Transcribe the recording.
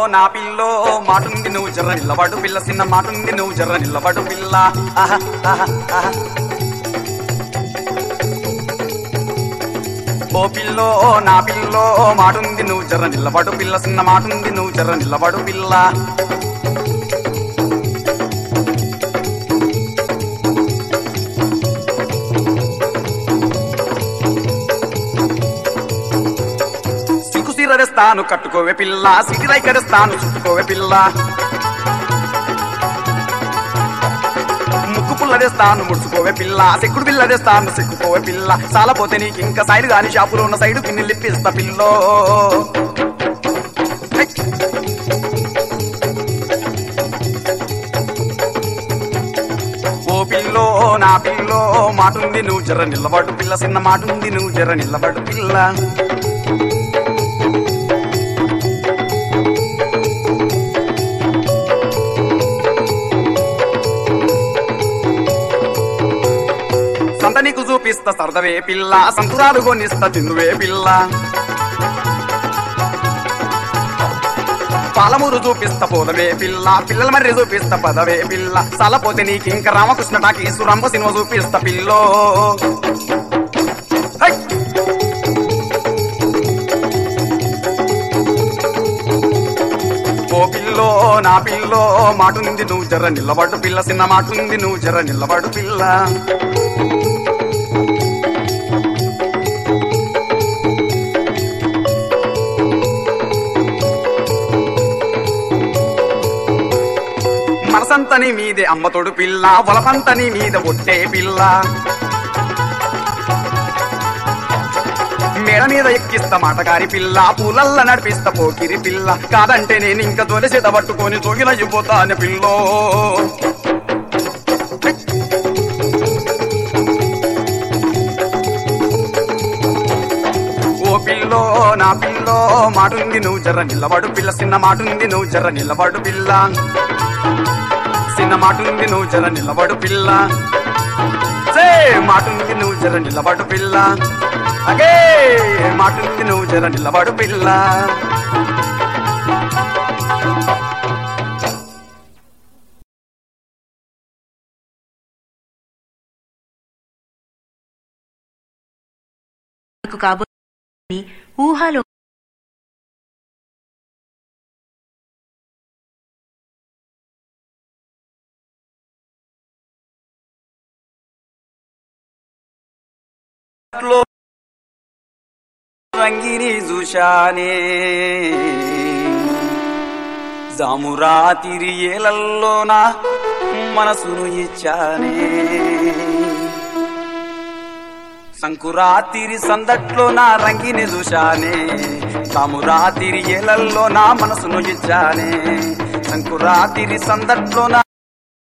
నా పిల్లో మాటుంది నువ్వు జర్ర నిల్లబడు పిల్ల చిన్న మాటుంది నువ్వు జర్ర నిల్లబడు పిల్ల ఆహా, ఆహా, ఆహా. ఓ పిల్లో నా పిల్లో మాటుంది నువ్వు జర్ర నిల్లబడు పిల్ల చిన్న మాటుంది నువ్వు జర్ర నిల్లబడు పిల్ల సిగ్గు సీరడేస్తాను కట్టుకోవే పిల్ల సిటి రైకడేస్తాను చుట్టుకోవే పిల్ల ముక్కు పుల్లదేస్తాను ముడుచుకోవే పిల్ల సెక్కుడు పిల్లదేస్తాను సెక్కుకోవే పిల్ల సాలపోతే నీకు ఇంకా సైడ్ గాని షాపులో ఉన్న సైడు పిన్ని లిప్పిస్తా పిల్లో హై! ఓ పిల్లో నా పిల్లో మాటుంది నువ్వు జర్ర నిల్లబడు పిల్ల చిన్న మాటుంది నువ్వు జర్ర నిల్లబడు పిల్ల సంత నీకు చూపిస్తా సరదవే పిల్ల సంతురాలు కొనిస్తా తిన్నువే పిల్ల పాలమూరు చూపిస్తా పోదవే పిల్ల పిల్లల మర్రి చూపిస్తా పదవే పిల్ల సలపోతే నీకు ఇంకా రామకృష్ణ టాకి సురంభ సినిమా చూపిస్తా పిల్లో హై! ఓ పిల్లో నా పిల్లో మాటుంది నువ్వు జర్ర నిల్లబడు పిల్ల చిన్న మాటుంది నువ్వు జర్ర నిల్లబడు పిల్ల మనసంతని మీదే అమ్మతోడు పిల్ల వలపంతని మీద ఒట్టే పిల్ల మేడ మీద ఎక్కిస్తా మాటగారి పిల్ల పూలల్ల నడిపిస్తా పోకిరి పిల్ల కాదంటే నేను ఇంకా తొలిసేత పట్టుకొని తొగిలయ్యిపోతాను పిల్లో ఓ పిల్లో నా పిల్లో మాటుంది నువ్వు జర్ర నిల్లబడు పిల్ల చిన్న మాటుంది నువ్వు జర్ర నిల్లబడు పిల్ల చిన్న మాటుంది నువ్వు జర నిలబడు పిల్ల సే మాటుంది నువ్వు జర నిలబడు పిల్ల అగే మాటుంది నువ్వు జర నిలబడు పిల్ల నాకు కాబోయే ఊహలో లో రంగిని చూశానే జామురాతిరి ఏలల్లోన మనసును ఇచ్చానే సంకురాతిరి సందట్లో నా రంగిని చూశానే జామురాతిరి ఏలల్లో నా మనసును ఇచ్చానే సంకురాతిరి సందట్లో నా